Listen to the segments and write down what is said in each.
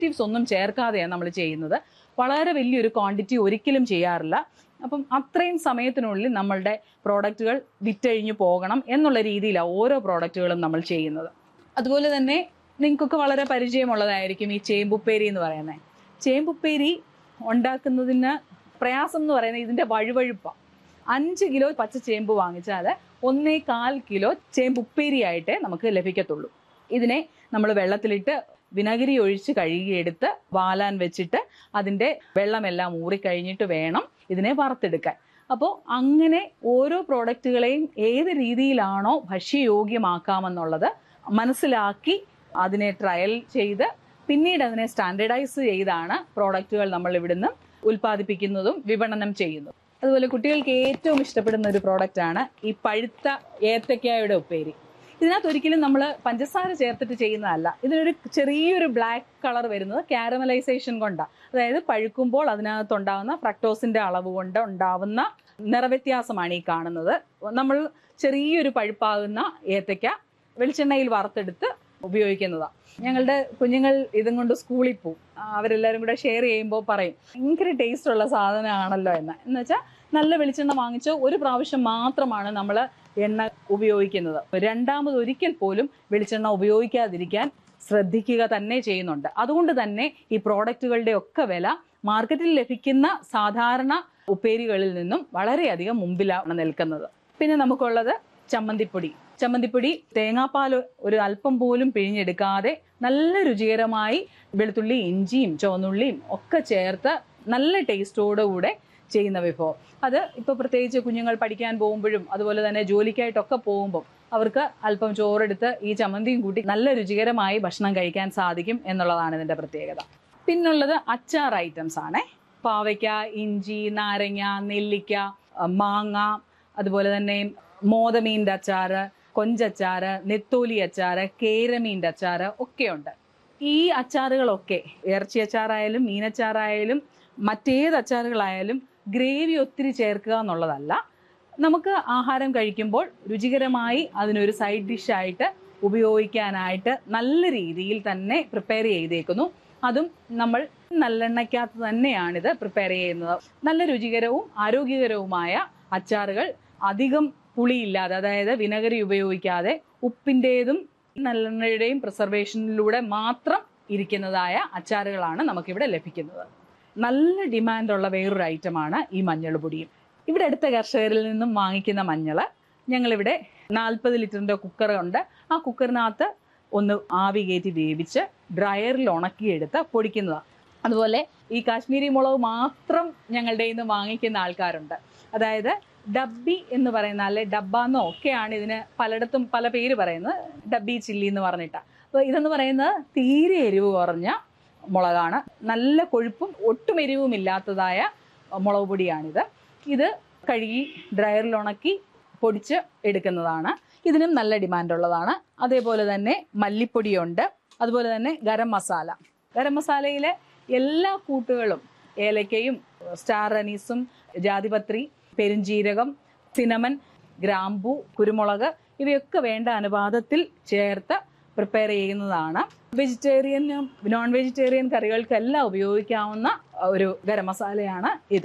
preservatives ഒന്നും ചേർക്കാതെയാണ് നമ്മൾ ചെയ്യുന്നത് വളരെ വലിയൊരു ക്വാണ്ടിറ്റി ഒരിക്കലും ചെയ്യാറില്ല അപ്പം അത്രയും സമയത്തിനുള്ളിൽ നമ്മളുടെ പ്രോഡക്റ്റുകൾ വിറ്റഴിഞ്ഞു പോകണം എന്നുള്ള രീതിയിലാണ് ഓരോ പ്രോഡക്റ്റുകളും നമ്മൾ ചെയ്യുന്നത് അതുപോലെ തന്നെ നിങ്ങൾക്കൊക്കെ വളരെ പരിചയമുള്ളതായിരിക്കും ഈ ചേമ്പുപ്പേരി എന്ന് പറയുന്നത് ചേമ്പുപ്പേരി ഉണ്ടാക്കുന്നതിന് പ്രയാസം എന്ന് പറയുന്നത് ഇതിൻ്റെ വഴുവഴുപ്പാണ് അഞ്ച് കിലോ പച്ച ചേമ്പ് വാങ്ങിച്ചാൽ ഒന്നേ കാൽ കിലോ ചേമ്പ് ഉപ്പേരിയായിട്ടേ നമുക്ക് ലഭിക്കത്തുള്ളൂ ഇതിനെ നമ്മൾ വെള്ളത്തിലിട്ട് വിനാഗിരി ഒഴിച്ച് കഴുകിയെടുത്ത് വാലാൻ വെച്ചിട്ട് അതിൻ്റെ വെള്ളമെല്ലാം ഊറിക്കഴിഞ്ഞിട്ട് വേണം ഇതിനെ വറുത്തെടുക്കാൻ അപ്പോൾ അങ്ങനെ ഓരോ പ്രോഡക്റ്റുകളെയും ഏത് രീതിയിലാണോ ഭക്ഷ്യയോഗ്യമാക്കാമെന്നുള്ളത് മനസ്സിലാക്കി അതിനെ ട്രയൽ ചെയ്ത് പിന്നീട് അതിനെ സ്റ്റാൻഡേർഡൈസ് ചെയ്താണ് പ്രോഡക്റ്റുകൾ നമ്മൾ ഇവിടുന്ന് ഉൽപ്പാദിപ്പിക്കുന്നതും വിപണനം ചെയ്യുന്നതും അതുപോലെ കുട്ടികൾക്ക് ഏറ്റവും ഇഷ്ടപ്പെടുന്ന ഒരു പ്രോഡക്റ്റ് ആണ് ഈ പഴുത്ത ഏത്തക്കായുടെ ഉപ്പേരി ഇതിനകത്ത് ഒരിക്കലും നമ്മൾ പഞ്ചസാര ചേർത്തിട്ട് ചെയ്യുന്നതല്ല ഇതിനൊരു ചെറിയൊരു ബ്ലാക്ക് കളർ വരുന്നത് കാരമലൈസേഷൻ കൊണ്ടാണ് അതായത് പഴുക്കുമ്പോൾ അതിനകത്തുണ്ടാകുന്ന ഫ്രക്ടോസിന്റെ അളവ് കൊണ്ട് ഉണ്ടാവുന്ന നിറവ്യത്യാസമാണ് ഈ കാണുന്നത് നമ്മൾ ചെറിയൊരു പഴുപ്പാകുന്ന ഏത്തയ്ക്ക വെളിച്ചെണ്ണയിൽ വറുത്തെടുത്ത് ഉപയോഗിക്കുന്നതാണ് ഞങ്ങളുടെ കുഞ്ഞുങ്ങൾ ഇതും കൊണ്ട് സ്കൂളിൽ പോവും ആ, അവരെല്ലാവരും കൂടെ ഷെയർ ചെയ്യുമ്പോൾ പറയും ഭയങ്കര ടേസ്റ്റ് ഉള്ള സാധനമാണല്ലോ എന്ന് എന്ന് വെച്ചാൽ നല്ല വെളിച്ചെണ്ണ വാങ്ങിച്ച് ഒരു പ്രാവശ്യം മാത്രമാണ് നമ്മൾ എണ്ണ ഉപയോഗിക്കുന്നത് രണ്ടാമത് ഒരിക്കൽ പോലും വെളിച്ചെണ്ണ ഉപയോഗിക്കാതിരിക്കാൻ ശ്രദ്ധിക്കുക തന്നെ ചെയ്യുന്നുണ്ട് അതുകൊണ്ട് തന്നെ ഈ പ്രോഡക്റ്റുകളുടെ ഒക്കെ വില മാർക്കറ്റിൽ ലഭിക്കുന്ന സാധാരണ ഉപ്പേരികളിൽ നിന്നും വളരെയധികം മുമ്പിലാണ് നിൽക്കുന്നത് പിന്നെ നമുക്കുള്ളത് ചമ്മന്തിപ്പൊടി ചമ്മന്തിപ്പൊടി തേങ്ങാപ്പാൽ ഒരു അല്പം പോലും പിഴിഞ്ഞെടുക്കാതെ നല്ല രുചികരമായി വെളുത്തുള്ളി ഇഞ്ചിയും ചുവന്നുള്ളിയും ഒക്കെ ചേർത്ത് നല്ല ടേസ്റ്റോടുകൂടെ ചെയ്യുന്ന വിഭവം അത് ഇപ്പോൾ പ്രത്യേകിച്ച് കുഞ്ഞുങ്ങൾ പഠിക്കാൻ പോകുമ്പോഴും അതുപോലെ തന്നെ ജോലിക്കായിട്ടൊക്കെ പോകുമ്പോൾ അവർക്ക് അല്പം ചോറെടുത്ത് ഈ ചമ്മന്തിയും കൂട്ടി നല്ല രുചികരമായി ഭക്ഷണം കഴിക്കാൻ സാധിക്കും എന്നുള്ളതാണ് ഇതിൻ്റെ പ്രത്യേകത പിന്നുള്ളത് അച്ചാർ ഐറ്റംസ് ആണ് പാവയ്ക്ക ഇഞ്ചി നാരങ്ങ നെല്ലിക്ക അഹ് മാങ്ങ അതുപോലെ തന്നെ മോതമീൻ്റെ അച്ചാറ് കൊഞ്ചച്ചാറ് നെത്തോലി അച്ചാറ് കേരമീൻ്റെ അച്ചാറ് ഒക്കെയുണ്ട് ഈ അച്ചാറുകളൊക്കെ ഇറച്ചി അച്ചാറായാലും മീനച്ചാറായാലും മറ്റേത് അച്ചാറുകളായാലും ഗ്രേവി ഒത്തിരി ചേർക്കുക എന്നുള്ളതല്ല നമുക്ക് ആഹാരം കഴിക്കുമ്പോൾ രുചികരമായി അതിനൊരു സൈഡ് ഡിഷായിട്ട് ഉപയോഗിക്കാനായിട്ട് നല്ല രീതിയിൽ തന്നെ പ്രിപ്പയർ ചെയ്തേക്കുന്നു അതും നമ്മൾ നല്ലെണ്ണയ്ക്കകത്ത് തന്നെയാണിത് പ്രിപ്പയർ ചെയ്യുന്നത് നല്ല രുചികരവും ആരോഗ്യകരവുമായ അച്ചാറുകൾ അധികം പുളിയില്ലാതെ അതായത് വിനഗരി ഉപയോഗിക്കാതെ ഉപ്പിൻ്റെതും നല്ലെണ്ണയുടെയും പ്രിസർവേഷനിലൂടെ മാത്രം ഇരിക്കുന്നതായ അച്ചാറുകളാണ് നമുക്കിവിടെ ലഭിക്കുന്നത് നല്ല ഡിമാൻഡുള്ള വേറൊരു ഐറ്റമാണ് ഈ മഞ്ഞൾ പൊടിയും ഇവിടെ അടുത്ത കർഷകരിൽ നിന്നും വാങ്ങിക്കുന്ന മഞ്ഞൾ ഞങ്ങളിവിടെ നാൽപ്പത് ലിറ്ററിൻ്റെ കുക്കർ ഉണ്ട് ആ കുക്കറിനകത്ത് ഒന്ന് ആവി കയറ്റി വേവിച്ച് ഡ്രയറിൽ ഉണക്കിയെടുത്ത് പൊടിക്കുന്നതാണ് അതുപോലെ ഈ കാശ്മീരി മുളക് മാത്രം ഞങ്ങളുടെ നിന്ന് വാങ്ങിക്കുന്ന ആൾക്കാരുണ്ട് അതായത് ഡബ്ബി എന്ന് പറയുന്ന അല്ലെ ഡബ്ബ എന്നോ ഒക്കെയാണ് ഇതിന് പലയിടത്തും പല പേര് പറയുന്നത് ഡബ്ബി ചില്ലി എന്ന് പറഞ്ഞിട്ടാണ് അപ്പോൾ ഇതെന്ന് പറയുന്നത് തീരെ എരിവ് കുറഞ്ഞ മുളകാണ് നല്ല കൊഴുപ്പും ഒട്ടും എരിവും ഇല്ലാത്തതായ മുളക് പൊടിയാണിത് ഇത് കഴുകി ഡ്രയറിൽ ഉണക്കി പൊടിച്ച് എടുക്കുന്നതാണ് ഇതിനും നല്ല ഡിമാൻഡ് ഉള്ളതാണ് അതേപോലെ തന്നെ മല്ലിപ്പൊടിയുണ്ട് അതുപോലെ തന്നെ ഗരം മസാല ഗരം മസാലയിലെ എല്ലാ കൂട്ടുകളും ഏലക്കയും സ്റ്റാർ അനീസും ജാതിപത്രി പെരുംജീരകം സിനമൻ ഗ്രാമ്പു കുരുമുളക് ഇവയൊക്കെ വേണ്ട അനുപാതത്തിൽ ചേർത്ത് പ്രിപ്പയർ ചെയ്യുന്നതാണ് വെജിറ്റേറിയനും നോൺ വെജിറ്റേറിയൻ കറികൾക്കെല്ലാം ഉപയോഗിക്കാവുന്ന ഒരു ഗരം മസാലയാണ് ഇത്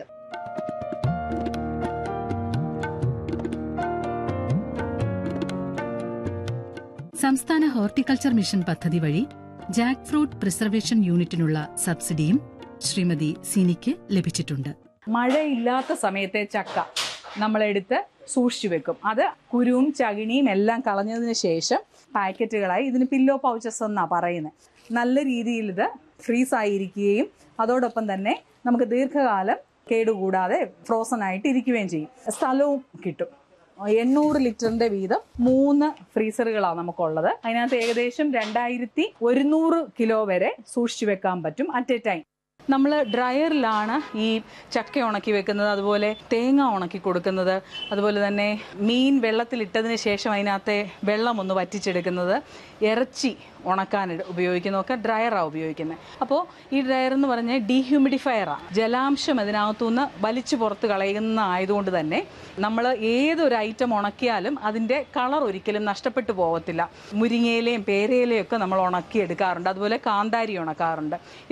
സംസ്ഥാന ഹോർട്ടിക്കൾച്ചർ മിഷൻ പദ്ധതി വഴി ജാക്ക് ഫ്രൂട്ട് പ്രിസർവേഷൻ യൂണിറ്റിനുള്ള സബ്സിഡിയും ശ്രീമതി സിനിക്ക് ലഭിച്ചിട്ടുണ്ട് മഴയില്ലാത്ത സമയത്തെ ചക്ക നമ്മളെടുത്ത് സൂക്ഷിച്ചു വെക്കും അത് കുരുവും ചകിണിയും എല്ലാം കളഞ്ഞതിന് ശേഷം പാക്കറ്റുകളായി ഇതിന് പില്ലോ പൗച്ചസ് എന്നാണ് പറയുന്നത് നല്ല രീതിയിൽ ഇത് ഫ്രീസ് ആയിരിക്കുകയും അതോടൊപ്പം തന്നെ നമുക്ക് ദീർഘകാലം കേടുകൂടാതെ ഫ്രോസൺ ആയിട്ട് ഇരിക്കുകയും ചെയ്യും സ്ഥലവും കിട്ടും എണ്ണൂറ് ലിറ്ററിന്റെ വീതം മൂന്ന് ഫ്രീസറുകളാണ് നമുക്കുള്ളത് അതിനകത്ത് ഏകദേശം രണ്ടായിരത്തി ഒരുന്നൂറ് കിലോ വരെ സൂക്ഷിച്ചു വെക്കാൻ പറ്റും അറ്റ് എ ടൈം നമ്മൾ ഡ്രയറിലാണ് ഈ ചക്ക ഉണക്കി വെക്കുന്നത് അതുപോലെ തേങ്ങ ഉണക്കി കൊടുക്കുന്നത് അതുപോലെ തന്നെ മീൻ വെള്ളത്തിലിട്ടതിന് ശേഷം അതിനകത്തെ വെള്ളം ഒന്ന് വറ്റിച്ചെടുക്കുന്നത് ഇറച്ചി ഉണക്കാൻ ഇട- ഉപയോഗിക്കുന്നതൊക്കെ ഡ്രയറാണ് ഉപയോഗിക്കുന്നത് അപ്പോൾ ഈ ഡ്രയർ എന്ന് പറഞ്ഞാൽ ഡീഹ്യൂമിഡിഫയറാണ് ജലാംശം അതിനകത്തുനിന്ന് വലിച്ചു പുറത്ത് കളയുന്ന ആയതുകൊണ്ട് തന്നെ നമ്മൾ ഏതൊരു ഐറ്റം ഉണക്കിയാലും അതിൻ്റെ കളർ ഒരിക്കലും നഷ്ടപ്പെട്ടു പോകത്തില്ല മുരിങ്ങയിലയും പേരയിലയും ഒക്കെ നമ്മൾ ഉണക്കി എടുക്കാറുണ്ട് അതുപോലെ കാന്താരി ഉണക്കാറുണ്ട്